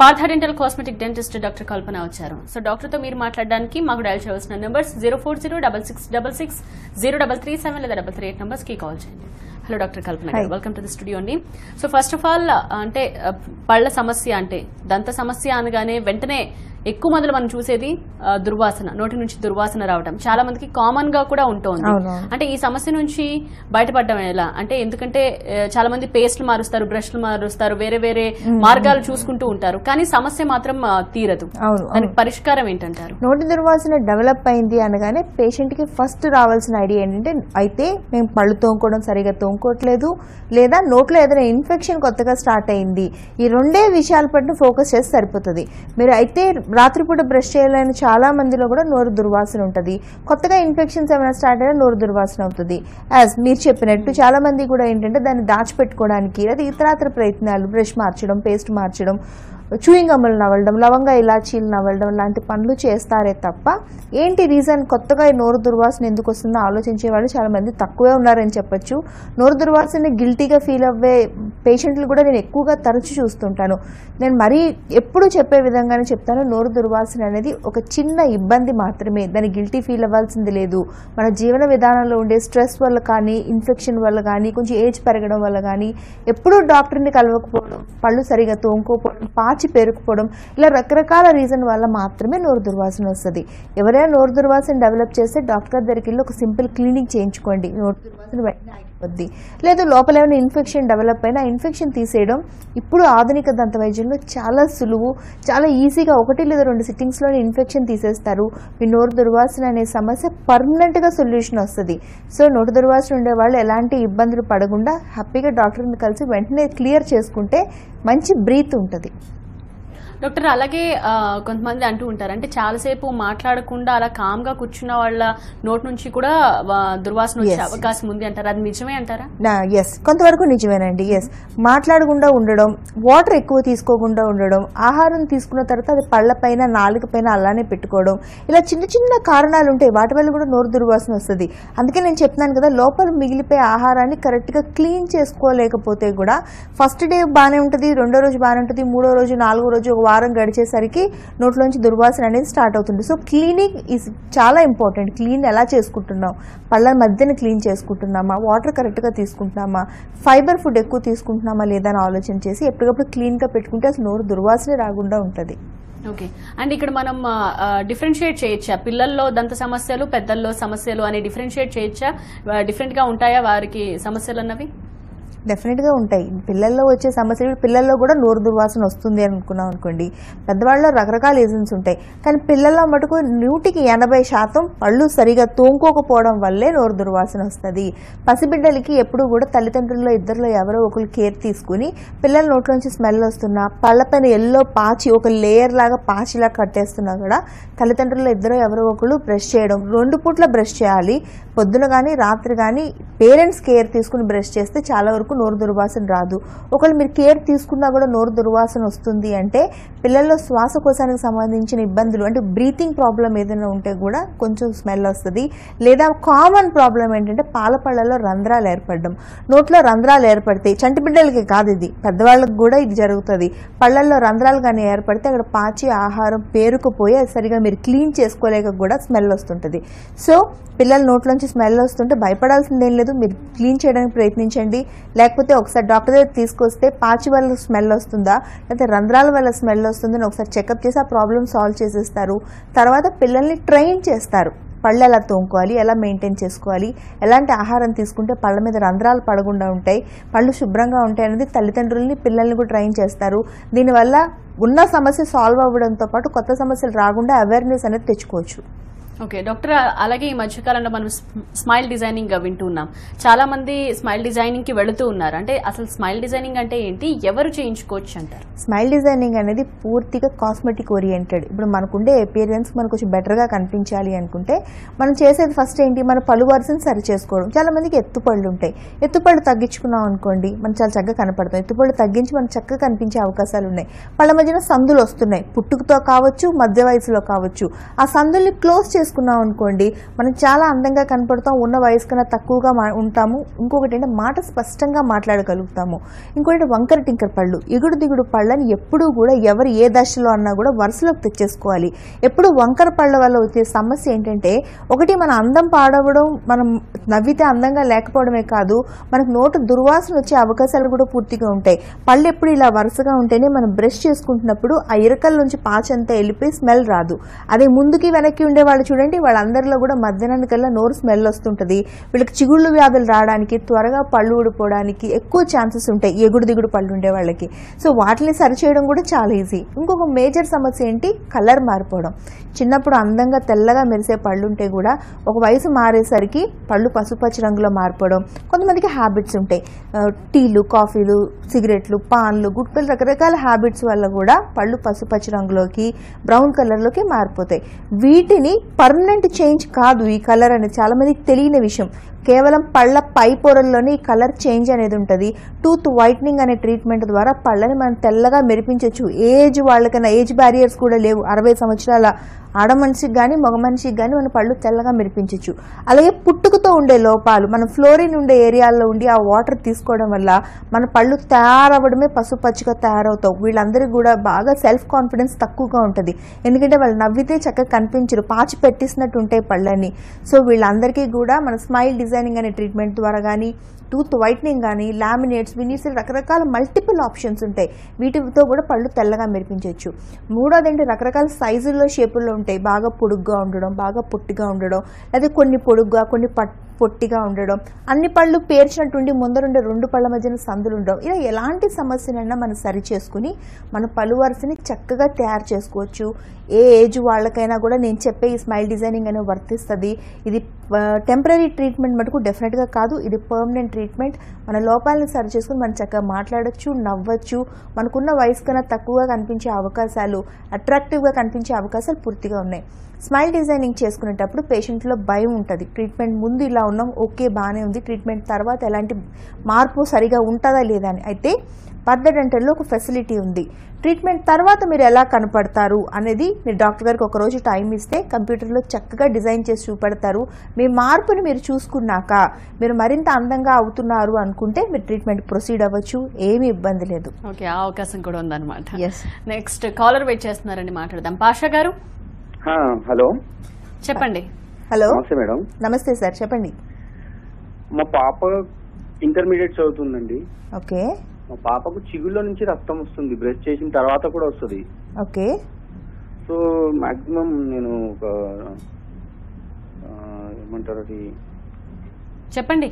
Partha dental cosmetic dentist doctor Kalpana వచ్చారు so డాక్టర్తో మీరు మాట్లాడడానికి మాకు డయల్ చేయవలసిన numbers zero four zero double six double six zero double three seven లేదా డబల్ త్రీ ఎయిట్ నెంబర్స్కి కాల్ చేయండి హలో డాక్టర్ కల్పన గారు Hi. Welcome to the studio అండి సో ఫస్ట్ ఆఫ్ ఆల్ అంటే ఆ, పళ్ళ సమస్య అంటే దంత సమస్య అనగానే వెంటనే ఎక్కువ మందిలో మనం చూసేది ఆ, దుర్వాసన నోటి నుంచి దుర్వాసన రావడం చాలా మందికి కామన్ గా కూడా ఉంటుంది అవునవును. అంటే ఈ సమస్య నుంచి బయటపడడం ఎలా అంటే ఎందుకంటే ఆ, చాలా మంది పేస్ట్లు మారుస్తారు బ్రష్లు మారుస్తారు వేరే వేరే మార్గాలు చూసుకుంటూ ఉంటారు కానీ సమస్య మాత్రం ఆ, తీరదు అవును దానికి పరిష్కారం ఏంటంటారు నోటి దుర్వాసన డెవలప్ అయింది అనగానే పేషెంట్కి ఫస్ట్ రావాల్సిన ఐడియా ఏంటంటే అయితే మేము పళ్ళు తోముకోవడం సరిగా తోముకోవట్లేదు లేదా నోట్లో ఏదైనా ఇన్ఫెక్షన్ కొత్తగా స్టార్ట్ అయింది ఈ రెండే విషయాల పట్ల ఫోకస్ చేస్తే సరిపోతుంది మీరు అయితే రాత్రిపూట బ్రష్ చేయాలని చాలా మందిలో కూడా నోరు దుర్వాసన ఉంటుంది కొత్తగా ఇన్ఫెక్షన్స్ ఏమైనా స్టార్ట్ అయినా నోరు దుర్వాసన అవుతుంది యాజ్ మీరు చెప్పినట్టు చాలా మంది కూడా ఏంటంటే దాన్ని దాచిపెట్టుకోవడానికి లేదా ఇతరాతర ప్రయత్నాలు బ్రష్ మార్చడం పేస్ట్ మార్చడం చూయింగ్ గమ్ములు నవలడం లవంగా ఇలాచీలు నవలడం లాంటి పనులు చేస్తారే తప్ప ఏంటి రీజన్ కొత్తగా ఈ నోరు దుర్వాసన ఎందుకు వస్తుందో ఆలోచించే వాళ్ళు చాలా మంది తక్కువే ఉన్నారని చెప్పొచ్చు నోరు దుర్వాసన గిల్టీగా ఫీల్ అవ్వే పేషెంట్లు కూడా నేను ఎక్కువగా తరచు చూస్తుంటాను నేను మరీ ఎప్పుడు చెప్పే విధంగానే చెప్తాను నోరు దుర్వాసన అనేది ఒక చిన్న ఇబ్బంది మాత్రమే దాన్ని గిల్టీ ఫీల్ అవ్వాల్సింది లేదు మన జీవన విధానంలో ఉండే స్ట్రెస్ వల్ల కానీ ఇన్ఫెక్షన్ వల్ల కానీ కొంచెం ఏజ్ పెరగడం వల్ల కానీ ఎప్పుడూ డాక్టర్ని కలవకపోవడం పళ్ళు సరిగా తోముకోకపోవడం పాచి పేరుకుపోవడం ఇలా రకరకాల రీజన్ వల్ల మాత్రమే నోరు దుర్వాసన వస్తుంది ఎవరైనా నోరు దుర్వాసన డెవలప్ చేస్తే డాక్టర్ దగ్గరికి వెళ్ళి ఒక సింపుల్ క్లీనింగ్ చేయించుకోండి నోరు దుర్వాసన వెంటనే ఆగిపోద్ది లేదు లోపల ఏమైనా ఇన్ఫెక్షన్ డెవలప్ అయినా ఇన్ఫెక్షన్ తీసేయడం ఇప్పుడు ఆధునిక దంత వైద్యంలో చాలా సులువు చాలా ఈజీగా ఒకటి లేదా రెండు సిట్టింగ్స్లోనే ఇన్ఫెక్షన్ తీసేస్తారు మీ నోరు దుర్వాసన అనే సమస్య పర్మనెంట్గా సొల్యూషన్ వస్తుంది సో నోటు దుర్వాసన ఉండే వాళ్ళు ఎలాంటి ఇబ్బందులు పడకుండా హ్యాపీగా డాక్టర్ని కలిసి వెంటనే క్లియర్ చేసుకుంటే మంచి బ్రీత్ ఉంటుంది డాక్టర్ అలాగే ఆ, కొంతమంది అంటూ ఉంటారు అంటే చాలాసేపు మాట్లాడకుండా అలా కామ్ గా కూర్చున్న వాళ్ళ నోట్ నుంచి కూడా ఆ, దుర్వాసన వచ్చే Yes, అవకాశం ఉంది అంటారు అది నిజమే అంటారా ఎస్ కొంతవరకు నిజమేనండి ఎస్ మాట్లాడకుండా ఉండడం వాటర్ ఎక్కువ తీసుకోకుండా ఉండడం ఆహారం తీసుకున్న తర్వాత అది పళ్ళపైన నాలుక పైన అలానే పెట్టుకోవడం ఇలా చిన్న చిన్న కారణాలు ఉంటాయి వాటి వల్ల కూడా నోరు దుర్వాసన వస్తుంది అందుకే నేను చెప్తున్నాను కదా లోపల మిగిలిపోయే ఆహారాన్ని కరెక్ట్గా క్లీన్ చేసుకోలేకపోతే కూడా ఫస్ట్ డే బాగానే ఉంటుంది రెండో రోజు బాగానే ఉంటుంది మూడో రోజు నాలుగో రోజు ఒక వారం గడిచేసరికి నోట్లోంచి దుర్వాసన అనేది స్టార్ట్ అవుతుంది సో క్లీనింగ్ ఈజ్ చాలా ఇంపార్టెంట్ క్లీన్ ఎలా చేసుకుంటున్నాం పళ్ళ మధ్యన క్లీన్ చేసుకుంటున్నామా వాటర్ కరెక్ట్గా తీసుకుంటున్నామా ఫైబర్ ఫుడ్ ఎక్కువ తీసుకుంటున్నామా లేదా అని ఆలోచన చేసి ఎప్పటికప్పుడు క్లీన్గా పెట్టుకుంటే అసలు నోరు దుర్వాసనే రాకుండా ఉంటుంది ఓకే అండ్ ఇక్కడ మనం డిఫరెన్షియేట్ చేయొచ్చా పిల్లల్లో దంత సమస్యలు పెద్దల్లో సమస్యలు అని డిఫరెన్షియేట్ చేయొచ్చా డిఫరెంట్ గా ఉంటాయా వారికి సమస్యలు అన్నవి డెఫినెట్గా ఉంటాయి పిల్లల్లో వచ్చే సమస్యలు ఇప్పుడు పిల్లల్లో కూడా నోరు దుర్వాసన వస్తుంది అని అనుకున్నాం అనుకోండి పెద్దవాళ్ళలో రకరకాల రీజన్స్ ఉంటాయి కానీ పిల్లల్లో మటుకు నూటికి ఎనభై శాతం పళ్ళు సరిగా తోముకోకపోవడం వల్లే నోరు దుర్వాసన వస్తుంది పసిబిడ్డలకి ఎప్పుడు కూడా తల్లిదండ్రుల్లో ఇద్దరిలో ఎవరో ఒకరు కేర్ తీసుకుని పిల్లల నోట్లోంచి స్మెల్ వస్తున్నా పళ్ళపైన ఎల్లో పాచి ఒక లేయర్ లాగా పాచిలా కట్టేస్తున్నా కూడా తల్లిదండ్రుల్లో ఇద్దరు ఎవరో ఒకరు బ్రష్ చేయడం రెండు పూట్ల బ్రష్ చేయాలి పొద్దున కానీ రాత్రి కానీ పేరెంట్స్ కేర్ తీసుకుని బ్రష్ చేస్తే చాలా వరకు నోరు దుర్వాసన రాదు ఒకవేళ మీరు కేర్ తీసుకున్నా కూడా నోరు దుర్వాసన వస్తుంది అంటే పిల్లల్లో శ్వాసకోశానికి సంబంధించిన ఇబ్బందులు అంటే బ్రీతింగ్ ప్రాబ్లం ఏదైనా ఉంటే కూడా కొంచెం స్మెల్ వస్తుంది లేదా కామన్ ప్రాబ్లం ఏంటంటే పాల పళ్ళలో రంధ్రాలు ఏర్పడడం నోట్లో రంధ్రాలు ఏర్పడతాయి చంటి బిడ్డలకి కాదు ఇది పెద్దవాళ్ళకి కూడా ఇది జరుగుతుంది పళ్ళల్లో రంధ్రాలు కానీ ఏర్పడితే అక్కడ పాచి ఆహారం పేరుకుపోయి అది సరిగా మీరు క్లీన్ చేసుకోలేక కూడా స్మెల్ వస్తుంటుంది సో పిల్లల నోట్లోంచి స్మెల్ వస్తుంటే భయపడాల్సింది ఏం లేదు మీరు క్లీన్ చేయడానికి ప్రయత్నించండి లేకపోతే ఒకసారి డాక్టర్ దగ్గర తీసుకొస్తే పాచి వల్ల స్మెల్ వస్తుందా లేకపోతే రంధ్రాల వల్ల స్మెల్ వస్తుందని ఒకసారి చెకప్ చేసి ఆ ప్రాబ్లమ్ సాల్వ్ చేసేస్తారు తర్వాత పిల్లల్ని ట్రైన్ చేస్తారు పళ్ళు ఎలా తోముకోవాలి ఎలా మెయింటైన్ చేసుకోవాలి ఎలాంటి ఆహారం తీసుకుంటే పళ్ళ మీద రంధ్రాలు పడకుండా ఉంటాయి పళ్ళు శుభ్రంగా ఉంటాయి అనేది తల్లిదండ్రులని పిల్లల్ని కూడా ట్రైన్ చేస్తారు దీనివల్ల ఉన్న సమస్య సాల్వ్ అవ్వడంతో పాటు కొత్త సమస్యలు రాకుండా అవేర్నెస్ అనేది తెచ్చుకోవచ్చు ఓకే డాక్టర్ అలాగే ఈ మధ్యకాలంలో మనం స్మ్- స్మైల్ డిజైనింగ్ వింటూ ఉన్నాం చాలా మంది స్మైల్ డిజైనింగ్ కి వెళుతూ ఉన్నారు అంటే అసలు స్మైల్ డిజైనింగ్ అంటే ఏంటి ఎవరు చేయించుకోవచ్చు అంటారు స్మైల్ డిజైనింగ్ అనేది పూర్తిగా కాస్మెటిక్ ఓరియంటెడ్ ఇప్పుడు మనకుండే అపియరెన్స్ మనకు కొంచెం బెటర్గా కనిపించాలి అనుకుంటే మనం చేసేది ఫస్ట్ ఏంటి మన పలు వరుసని సరి చేసుకోవడం చాలా మందికి ఎత్తుపళ్ళు ఉంటాయి ఎత్తుపళ్ళు తగ్గించుకున్నాం అనుకోండి మనం చాలా చక్కగా కనపడతాం ఎత్తుపళ్ళు తగ్గించి మనం చక్కగా కనిపించే అవకాశాలు ఉన్నాయి పళ్ళ మధ్యన సందులు వస్తున్నాయి పుట్టుకతో కావచ్చు మధ్య వయసులో కావచ్చు ఆ సందుల్ని క్లోజ్ చేసుకోవడం చేసుకున్నాం అనుకోండి మనం చాలా అందంగా కనపడతాం ఉన్న వయసు కన్నా తక్కువగా మా- ఉంటాము ఇంకొకటి ఏంటంటే మాట స్పష్టంగా మాట్లాడగలుగుతాము ఇంకొకటి వంకర టింకర పళ్ళు ఎగుడు దిగుడు పళ్ళని ఎప్పుడూ కూడా ఎవరు ఏ దశలో అన్నా కూడా వరుసలోకి తెచ్చేసుకోవాలి ఎప్పుడు వంకర పళ్ళ వల్ల వచ్చే సమస్య ఏంటంటే ఒకటి మన అందం పాడవడం మనం నవ్వితే అందంగా లేకపోవడమే కాదు మనకు నోటు దుర్వాసన వచ్చే అవకాశాలు కూడా పూర్తిగా ఉంటాయి పళ్ళు ఎప్పుడు ఇలా వరుసగా ఉంటేనే మనం బ్రష్ చేసుకుంటున్నప్పుడు ఆ ఇరకల నుంచి పాచంతా వెళ్ళిపోయి స్మెల్ రాదు అదే ముందుకి వెనక్కి ఉండే వాళ్ళు చూడండి వాళ్ళందరిలో కూడా మధ్యాహ్నానికల్లా నోరు స్మెల్ వస్తుంటుంది వీళ్ళకి చిగుళ్ళు వ్యాధులు రావడానికి త్వరగా పళ్ళు ఊడిపోవడానికి ఎక్కువ ఛాన్సెస్ ఉంటాయి ఎగుడు దిగుడు పళ్ళు ఉండే వాళ్ళకి సో వాటిని సరిచేయడం కూడా చాలా ఈజీ ఇంకొక మేజర్ సమస్య ఏంటి కలర్ మారిపోవడం చిన్నప్పుడు అందంగా తెల్లగా మెరిసే పళ్ళు ఉంటే కూడా ఒక వయసు మారేసరికి పళ్ళు పసుపచ్చ రంగులో మారిపోవడం కొంతమందికి హ్యాబిట్స్ ఉంటాయి ఆ, టీలు కాఫీలు సిగరెట్లు పాన్లు గుట్కలు రకరకాల హ్యాబిట్స్ వల్ల కూడా పళ్ళు పసుపచ్చ రంగులోకి బ్రౌన్ కలర్లోకి మారిపోతాయి వీటిని పర్మనెంట్ చేంజ్ కాదు ఈ కలర్ అనేది చాలా మందికి తెలియని విషయం కేవలం పళ్ళ పై పొరల్లోనే ఈ కలర్ చేంజ్ అనేది ఉంటుంది టూత్ వైట్నింగ్ అనే ట్రీట్మెంట్ ద్వారా పళ్ళని మనం తెల్లగా మెరిపించవచ్చు ఏజ్ వాళ్ళకైనా ఏజ్ బ్యారియర్స్ కూడా లేవు అరవై సంవత్సరాల ఆడ మనిషికి కానీ మగ మనిషికి కానీ మన పళ్ళు తెల్లగా మెరిపించవచ్చు అలాగే పుట్టుకతో ఉండే లోపాలు మన ఫ్లోరిన్ ఉండే ఏరియాల్లో ఉండి ఆ వాటర్ తీసుకోవడం వల్ల మన పళ్ళు తయారవ్వడమే పసుపచ్చిగా తయారవుతావు వీళ్ళందరికీ కూడా బాగా సెల్ఫ్ కాన్ఫిడెన్స్ తక్కువగా ఉంటుంది ఎందుకంటే వాళ్ళు నవ్వితే చక్కగా కనిపించరు పాచి పెట్టిస్తున్నట్టు ఉంటాయి పళ్ళని సో వీళ్ళందరికీ కూడా మన స్మైల్ డిజైనింగ్ అనే ట్రీట్మెంట్ ద్వారా కానీ టూత్ వైట్నింగ్ కానీ లామినేట్స్ వినీస్ రకరకాల మల్టిపుల్ ఆప్షన్స్ ఉంటాయి వీటితో కూడా పళ్ళు తెల్లగా మెరిపించవచ్చు మూడోది ఏంటి రకరకాల సైజుల్లో షేపుల్లో ఉంటాయి బాగా పొడుగ్గా ఉండడం బాగా పొట్టిగా ఉండడం లేదా కొన్ని పొడుగ్గా కొన్ని పట్ పొట్టిగా ఉండడం అన్ని పళ్ళు పేర్చినట్టుండి ముందరుండే రెండు పళ్ళ మధ్యన సందులు ఉండడం ఇలా ఎలాంటి సమస్యనైనా మనం సరి చేసుకుని మన పళ్ళు వరుసని చక్కగా తయారు చేసుకోవచ్చు ఏ ఏజ్ వాళ్ళకైనా కూడా నేను చెప్పే ఈ స్మైల్ డిజైనింగ్ అనేది వర్తిస్తుంది ఇది టెంపరీ ట్రీట్మెంట్ మటుకు డెఫినెట్గా కాదు ఇది పర్మనెంట్ ట్రీట్మెంట్ మన లోపాలను సరి చేసుకుని మనం చక్కగా మాట్లాడొచ్చు నవ్వచ్చు మనకున్న వయసు కన్నా తక్కువగా కనిపించే అవకాశాలు అట్రాక్టివ్గా కనిపించే అవకాశాలు పూర్తిగా ఉన్నాయి స్మైల్ డిజైనింగ్ చేసుకునేటప్పుడు పేషెంట్లో భయం ఉంటుంది ట్రీట్మెంట్ ముందు ఇలా ఉన్నాం ఓకే బాగానే ఉంది ట్రీట్మెంట్ తర్వాత ఎలాంటి మార్పు సరిగా ఉంటుందా లేదా అని అయితే పర్ద డెంటల్లో ఒక ఫెసిలిటీ ఉంది ట్రీట్మెంట్ తర్వాత మీరు ఎలా కనపడతారు అనేది మీరు డాక్టర్ గారికి ఒక రోజు టైం ఇస్తే కంప్యూటర్లో చక్కగా డిజైన్ చేసి చూపెడతారు మీ మార్పుని మీరు చూసుకున్నాక మీరు మరింత అందంగా అవుతున్నారు అనుకుంటే మీరు ట్రీట్మెంట్ ప్రొసీడ్ అవ్వచ్చు ఏమీ ఇబ్బంది లేదు ఓకే ఆ అవకాశం కూడా ఉందన్నమాట Yes. నెక్స్ట్ కాలర్ వెయిట్ చేస్తున్నారండి మాట్లాడదాం పాషా గారు హా, హలో చెప్పండి హలో నమస్తే మేడం నమస్తే సార్ చెప్పండి మా పాప ఇంటర్మీడియట్ చదువుతుందండి ఓకే మా పాపకు చిగుళ్ళ నుంచి రక్తం వస్తుంది బ్రష్ చేసిన తర్వాత కూడా వస్తుంది ఓకే సో మాక్సిమం నేను ఒక ఆ, ఏమంటారు అది చెప్పండి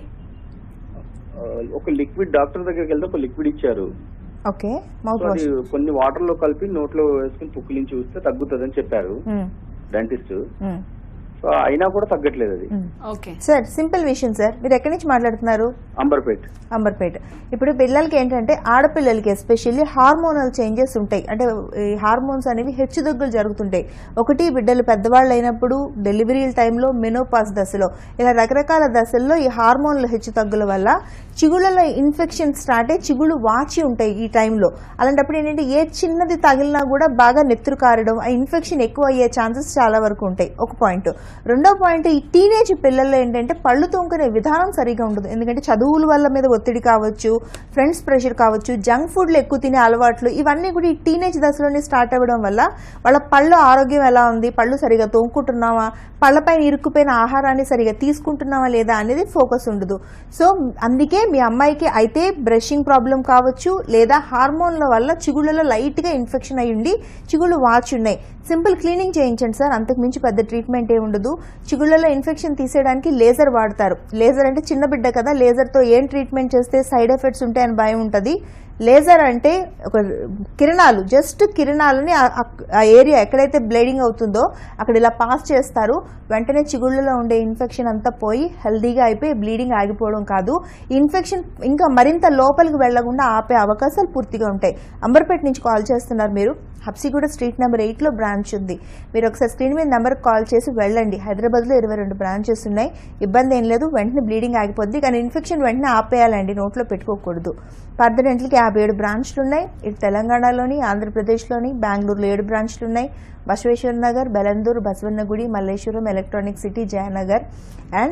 ఆ, ఒక లిక్విడ్ డాక్టర్ దగ్గరికి వెళ్తే ఒక లిక్విడ్ ఇచ్చారు ఓకే మౌత్ సో వాష్ అది కొన్ని వాటర్ లో కలిపి నోట్లో వేసుకుని పుక్కిలించి చూస్తే తగ్గుతుందని చెప్పారు డెంటిస్ట్ సో అయినా కూడా తగ్గట్లేదు అది ఓకే సార్ సింపుల్ విషయం సార్ మీరు ఎక్కడి నుంచి మాట్లాడుతున్నారు అంబర్పేట్ అంబర్పేట ఇప్పుడు పిల్లలకి ఏంటంటే ఆడపిల్లలకి ఎస్పెషల్లీ హార్మోనల్ చేంజెస్ ఉంటాయి అంటే ఈ హార్మోన్స్ అనేవి హెచ్చుతగ్గులు జరుగుతుంటాయి ఒకటి బిడ్డలు పెద్దవాళ్ళు అయినప్పుడు డెలివరీల టైంలో మెనోపాస్ దశలో ఇలా రకరకాల దశల్లో ఈ హార్మోన్ల హెచ్చుతగ్గుల వల్ల చిగుళ్ళలో ఇన్ఫెక్షన్ స్టార్ట్ అయ్యి చిగుళ్ళు వాచి ఉంటాయి ఈ టైంలో అలాంటప్పుడు ఏంటంటే ఏ చిన్నది తగిలినా కూడా బాగా నెత్తురు కారడం ఆ ఇన్ఫెక్షన్ ఎక్కువ అయ్యే ఛాన్సెస్ చాలా వరకు ఉంటాయి ఒక పాయింట్ రెండో పాయింట్ ఈ టీనేజ్ పిల్లల్లో ఏంటంటే పళ్ళు తోముకునే విధానం సరిగా ఉండదు ఎందుకంటే చదువుల వల్ల మీద ఒత్తిడి కావచ్చు ఫ్రెండ్స్ ప్రెషర్ కావచ్చు జంక్ ఫుడ్లు ఎక్కువ తినే అలవాట్లు ఇవన్నీ కూడా ఈ టీనేజ్ దశలోనే స్టార్ట్ అవ్వడం వల్ల వాళ్ళ పళ్ళు ఆరోగ్యం ఎలా ఉంది పళ్ళు సరిగా తోముకుంటున్నామా పళ్ళపైన ఇరుక్కుపోయిన ఆహారాన్ని సరిగా తీసుకుంటున్నామా లేదా అనేది ఫోకస్ ఉండదు సో అందుకే మీ అమ్మాయికి అయితే బ్రషింగ్ ప్రాబ్లం కావచ్చు లేదా హార్మోన్ల వల్ల చిగుళ్ళలో లైట్గా ఇన్ఫెక్షన్ అయి ఉండి చిగుళ్ళు వాచి ఉన్నాయి సింపుల్ క్లీనింగ్ చేయించండి సార్ అంతకు మించి పెద్ద ట్రీట్మెంట్ ఏ ఉండదు చిగుళ్ళలో ఇన్ఫెక్షన్ తీసేయడానికి లేజర్ వాడతారు లేజర్ అంటే చిన్న బిడ్డ కదా లేజర్తో ఏం ట్రీట్మెంట్ చేస్తే సైడ్ ఎఫెక్ట్స్ ఉంటాయని భయం ఉంటుంది లేజర్ అంటే ఒక కిరణాలు జస్ట్ కిరణాలని ఆ- ఆ- ఆ ఏరియా ఎక్కడైతే బ్లీడింగ్ అవుతుందో అక్కడ ఇలా పాస్ చేస్తారు వెంటనే చిగుళ్ళలో ఉండే ఇన్ఫెక్షన్ అంతా పోయి హెల్దీగా అయిపోయి బ్లీడింగ్ ఆగిపోవడం కాదు ఇన్ఫెక్షన్ ఇంకా మరింత లోపలికి వెళ్లకుండా ఆపే అవకాశాలు పూర్తిగా ఉంటాయి అంబర్పేట నుంచి కాల్ చేస్తున్నారు మీరు హబ్సిగూడ స్ట్రీట్ నెంబర్ ఎయిట్లో బ్రాంచ్ ఉంది మీరు ఒకసారి స్క్రీన్ మీద నెంబర్కి కాల్ చేసి వెళ్ళండి హైదరాబాద్లో ఇరవై రెండు బ్రాంచెస్ ఉన్నాయి ఇబ్బంది ఏం లేదు వెంటనే బ్లీడింగ్ ఆగిపోద్ది కానీ ఇన్ఫెక్షన్ వెంటనే ఆపేయాలండి నోట్లో పెట్టుకోకూడదు పర్దనెంట్లకి యాభై యాభై ఏడు బ్రాంచ్లు ఉన్నాయి ఇటు తెలంగాణలోని ఆంధ్రప్రదేశ్లోని బెంగళూరులో ఏడు బ్రాంచ్లు ఉన్నాయి Basaveshwara Nagar Bellandur Basavanagudi Malleswaram electronic city Jayanagar and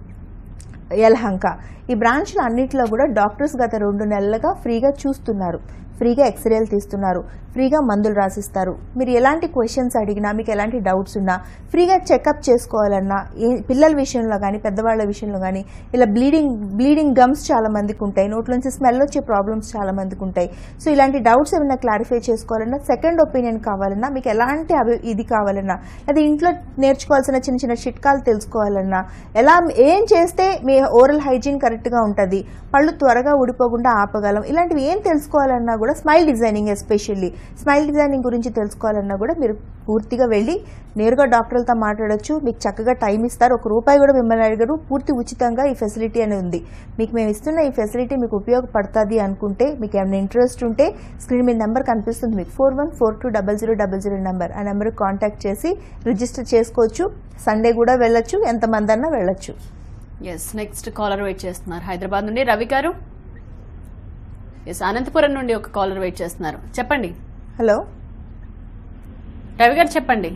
Yelahanka ఈ బ్రాంచ్లు అన్నింటిలో కూడా డాక్టర్స్ గత రెండు నెలలుగా ఫ్రీగా చూస్తున్నారు ఫ్రీగా ఎక్స్రేలు తీస్తున్నారు ఫ్రీగా మందులు రాసిస్తారు మీరు ఎలాంటి క్వశ్చన్స్ అడిగినా మీకు ఎలాంటి డౌట్స్ ఉన్నా ఫ్రీగా చెకప్ చేసుకోవాలన్నా ఏ పిల్లల విషయంలో కానీ పెద్దవాళ్ళ విషయంలో కానీ ఇలా బ్లీడింగ్ బ్లీడింగ్ గమ్స్ చాలా మందికి ఉంటాయి నోట్లోంచి స్మెల్ వచ్చే ప్రాబ్లమ్స్ చాలా మందికి ఉంటాయి సో ఇలాంటి డౌట్స్ ఏమైనా క్లారిఫై చేసుకోవాలన్నా సెకండ్ ఒపీనియన్ కావాలన్నా మీకు ఎలాంటి అభి ఇది కావాలన్నా లేదా ఇంట్లో నేర్చుకోవాల్సిన చిన్న చిన్న చిట్కాలు తెలుసుకోవాలన్నా ఎలా ఏం చేస్తే మీ ఓరల్ హైజీన్ కరెక్ట్గా ఉంటుంది పళ్ళు త్వరగా ఊడిపోకుండా ఆపగలం ఇలాంటివి ఏం తెలుసుకోవాలన్నా కూడా smile designing especially smile designing గురించి తెలుసుకోవాలన్నా కూడా మీరు పూర్తిగా వెళ్ళి నేరుగా డాక్టర్లతో మాట్లాడొచ్చు మీకు చక్కగా టైం ఇస్తారు ఒక రూపాయి కూడా మిమ్మల్ని అడిగారు పూర్తి ఉచితంగా ఈ ఫెసిలిటీ అనేది ఉంది మీకు మేము ఇస్తున్న ఈ ఫెసిలిటీ మీకు ఉపయోగపడుతుంది అనుకుంటే మీకు ఏమైనా ఇంట్రెస్ట్ ఉంటే స్క్రీన్ మీద నెంబర్ కనిపిస్తుంది మీకు four one four two double zero double zero number ఆ నెంబర్కి కాంటాక్ట్ చేసి రిజిస్టర్ చేసుకోవచ్చు సండే కూడా వెళ్ళొచ్చు ఎంతమంది అన్నా వెళ్ళొచ్చు ఎస్ నెక్స్ట్ కాలర్ వెయిట్ చేస్తున్నారు హైదరాబాద్ నుండి రవి గారు ఎస్ అనంతపురం నుండి ఒక కాలర్ వెయిట్ చేస్తున్నారు చెప్పండి హలో రవి గారు చెప్పండి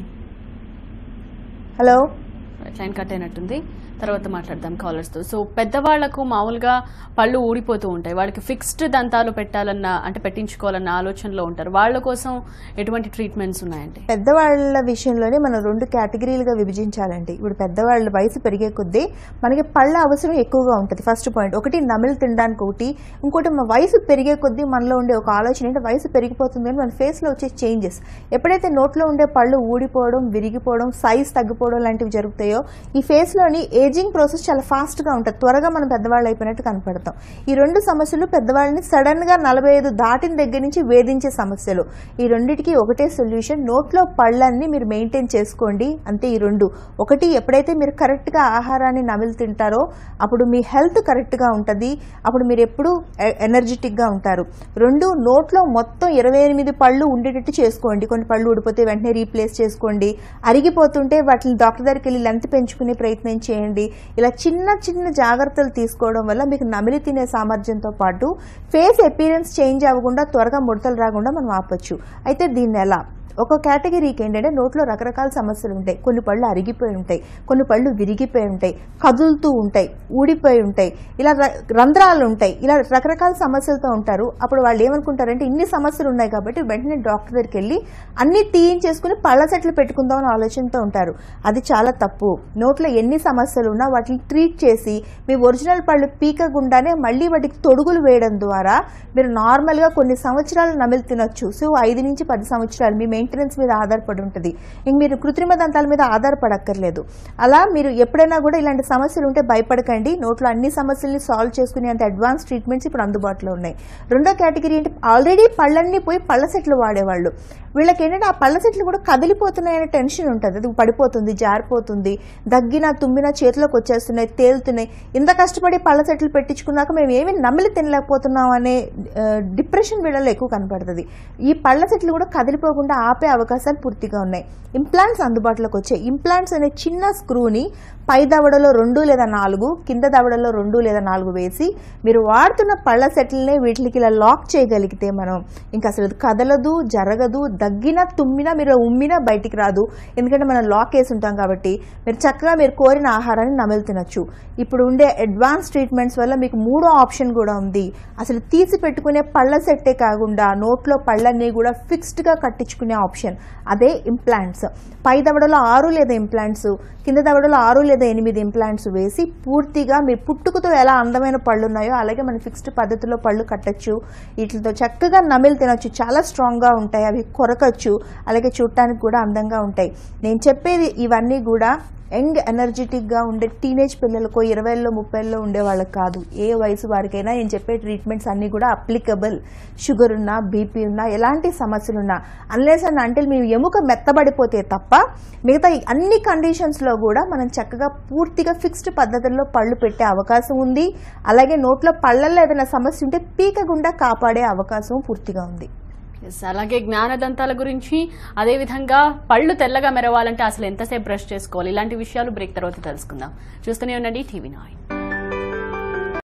హలో లైన్ కట్ అయినట్టుంది తర్వాత మాట్లాడదాం కాలర్స్తో సో పెద్దవాళ్లకు మామూలుగా పళ్ళు ఊడిపోతూ ఉంటాయి వాళ్ళకి ఫిక్స్డ్ దంతాలు పెట్టాలన్న అంటే పెట్టించుకోవాలన్న ఆలోచనలో ఉంటారు వాళ్ళ కోసం ఎటువంటి ట్రీట్మెంట్స్ ఉన్నాయండి పెద్దవాళ్ళ విషయంలోనే మనం రెండు కేటగిరీలుగా విభజించాలండి ఇప్పుడు పెద్దవాళ్ళ వయసు పెరిగే కొద్దీ మనకి పళ్ళ అవసరం ఎక్కువగా ఉంటుంది ఫస్ట్ పాయింట్ ఒకటి నమిలి తినడానికి ఒకటి ఇంకోటి మన వయసు పెరిగే కొద్దీ మనలో ఉండే ఒక ఆలోచన ఏంటంటే వయసు పెరిగిపోతుంది కానీ మన ఫేస్లో వచ్చే చేంజెస్ ఎప్పుడైతే నోట్లో ఉండే పళ్ళు ఊడిపోవడం విరిగిపోవడం సైజ్ తగ్గిపోవడం లాంటివి జరుగుతాయో ఈ ఫేస్లోని ఏజింగ్ ప్రాసెస్ చాలా ఫాస్ట్గా ఉంటుంది త్వరగా మనం పెద్దవాళ్ళు అయిపోయినట్టు కనపడతాం ఈ రెండు సమస్యలు పెద్దవాళ్ళని సడన్గా నలభై ఐదు దాటిన దగ్గర నుంచి వేధించే సమస్యలు ఈ రెండిటికి ఒకటే సొల్యూషన్ నోట్లో పళ్ళన్ని మీరు మెయింటైన్ చేసుకోండి అంతే ఈ రెండు ఒకటి ఎప్పుడైతే మీరు కరెక్ట్గా ఆహారాన్ని నమిలి తింటారో అప్పుడు మీ హెల్త్ కరెక్ట్గా ఉంటుంది అప్పుడు మీరు ఎప్పుడు ఎనర్జెటిక్గా ఉంటారు రెండు నోట్లో మొత్తం ఇరవై ఎనిమిది పళ్ళు ఉండేటట్టు చేసుకోండి కొన్ని పళ్ళు ఊడిపోతే వెంటనే రీప్లేస్ చేసుకోండి అరిగిపోతుంటే వాటిని డాక్టర్ దగ్గరికి వెళ్ళి లెంత్ పెంచుకునే ప్రయత్నం చేయండి ఇలా చిన్న చిన్న జాగ్రత్తలు తీసుకోవడం వల్ల మీకు నమిలి తినే సామర్థ్యంతో పాటు ఫేస్ అపీరెన్స్ చేంజ్ అవ్వకుండా త్వరగా ముడతలు రాకుండా మనం ఆపొచ్చు అయితే దీన్ని ఎలా ఒక కేటగిరీకి ఏంటంటే నోట్లో రకరకాల సమస్యలు ఉంటాయి కొన్ని పళ్ళు అరిగిపోయి ఉంటాయి కొన్ని పళ్ళు విరిగిపోయి ఉంటాయి కదులుతూ ఉంటాయి ఊడిపోయి ఉంటాయి ఇలా ర- రంధ్రాలు ఉంటాయి ఇలా రకరకాల సమస్యలతో ఉంటారు అప్పుడు వాళ్ళు ఏమనుకుంటారంటే ఇన్ని సమస్యలు ఉన్నాయి కాబట్టి వెంటనే డాక్టర్ దగ్గరికి వెళ్ళి అన్ని తీయించేసుకుని పళ్ళ సెట్లు పెట్టుకుందాం అనే ఆలోచనతో ఉంటారు అది చాలా తప్పు నోట్లో ఎన్ని సమస్యలు ఉన్నా వాటిని ట్రీట్ చేసి మీ ఒరిజినల్ పళ్ళు పీకకుండానే మళ్ళీ వాటికి తొడుగులు వేయడం ద్వారా మీరు నార్మల్గా కొన్ని సంవత్సరాలు నమిలి తినొచ్చు సో ఐదు నుంచి పది సంవత్సరాలు మీ మెయింటెనెన్స్ మీద ఆధారపడి ఉంటుంది ఇంక మీరు కృత్రిమ దంతాల మీద ఆధారపడక్కర్లేదు అలా మీరు ఎప్పుడైనా కూడా ఇలాంటి సమస్యలు ఉంటే భయపడకండి నోట్లో అన్ని సమస్యల్ని సాల్వ్ చేసుకునే అంత అడ్వాన్స్ ట్రీట్మెంట్స్ ఇప్పుడు అందుబాటులో ఉన్నాయి రెండో కేటగిరీ అంటే ఆల్రెడీ పళ్ళన్నీ పోయి పళ్ళ సెట్లు వాడేవాళ్ళు వీళ్ళకి ఏంటంటే ఆ పళ్ళ సెట్లు కూడా కదిలిపోతున్నాయనే టెన్షన్ ఉంటుంది అది పడిపోతుంది జారిపోతుంది దగ్గినా తుమ్మినా చేతిలోకి వచ్చేస్తున్నాయి తేలుతున్నాయి ఇంత కష్టపడి పళ్ళ సెట్లు పెట్టించుకున్నాక మేము ఏమీ నమిలి తినలేకపోతున్నాం అనే ఆ, డిప్రెషన్ వీళ్ళలో ఎక్కువ కనపడుతుంది ఈ పళ్ళ సెట్లు కూడా కదిలిపోకుండా ఆపే అవకాశాలు పూర్తిగా ఉన్నాయి ఇంప్లాంట్స్ అందుబాటులోకి వచ్చాయి ఇంప్లాంట్స్ అనే చిన్న స్క్రూని పై దవడలో రెండు లేదా నాలుగు కింద దవడలో రెండు లేదా నాలుగు వేసి మీరు వాడుతున్న పళ్ళ సెట్లనే వీటికి ఇలా లాక్ చేయగలిగితే మనం ఇంకా అసలు అది కదలదు జరగదు దగ్గినా తుమ్మినా మీరు ఉమ్మినా బయటికి రాదు ఎందుకంటే మనం లాక్ వేసి ఉంటాం కాబట్టి మీరు చక్కగా మీరు కోరిన ఆహారాన్ని నమిలి తినొచ్చు ఇప్పుడు ఉండే అడ్వాన్స్ ట్రీట్మెంట్స్ వల్ల మీకు మూడో ఆప్షన్ కూడా ఉంది అసలు తీసి పెట్టుకునే పళ్ళ సెట్టే కాకుండా నోట్లో పళ్ళన్నీ కూడా ఫిక్స్డ్గా కట్టించుకునే ఆప్షన్ అదే ఇంప్లాంట్స్ పై దవడలో ఆరు లేదా ఇంప్లాంట్స్ కింద దవడలో ఆరు లేదా ఎనిమిది ఇంప్లాంట్స్ వేసి పూర్తిగా మీరు పుట్టుకతో ఎలా అందమైన పళ్ళు ఉన్నాయో అలాగే మన ఫిక్స్డ్ పద్ధతిలో పళ్ళు కట్టచ్చు వీటితో చక్కగా నమిలి తినొచ్చు చాలా స్ట్రాంగ్గా ఉంటాయి అవి కొరకచ్చు అలాగే చూడటానికి కూడా అందంగా ఉంటాయి నేను చెప్పేది ఇవన్నీ కూడా యంగ్ ఎనర్జెటిక్గా ఉండే టీనేజ్ పిల్లలకు ఇరవైలో ముప్పైలో ఉండే వాళ్ళకి కాదు ఏ వయసు వారికైనా నేను చెప్పే ట్రీట్మెంట్స్ అన్నీ కూడా అప్లికబుల్ షుగర్ ఉన్నా బీపీ ఉన్నా ఎలాంటి సమస్యలు ఉన్నా అన్లెస్ అండ్ అంటే మీ ఎముక మెత్తబడిపోతే తప్ప మిగతా ఈ అన్ని కండిషన్స్లో కూడా మనం చక్కగా పూర్తిగా ఫిక్స్డ్ పద్ధతుల్లో పళ్ళు పెట్టే అవకాశం ఉంది అలాగే నోట్లో పళ్ళల్లో ఏదైనా సమస్య ఉంటే పీకకుండా కాపాడే అవకాశం పూర్తిగా ఉంది ఎస్ అలాగే జ్ఞానదంతాల గురించి అదేవిధంగా పళ్ళు తెల్లగా మెరవాలంటే అసలు ఎంతసేపు బ్రష్ చేసుకోవాలి ఇలాంటి విషయాలు బ్రేక్ తర్వాత తెలుసుకుందాం చూస్తూనే ఉండండి టీవీ నైన్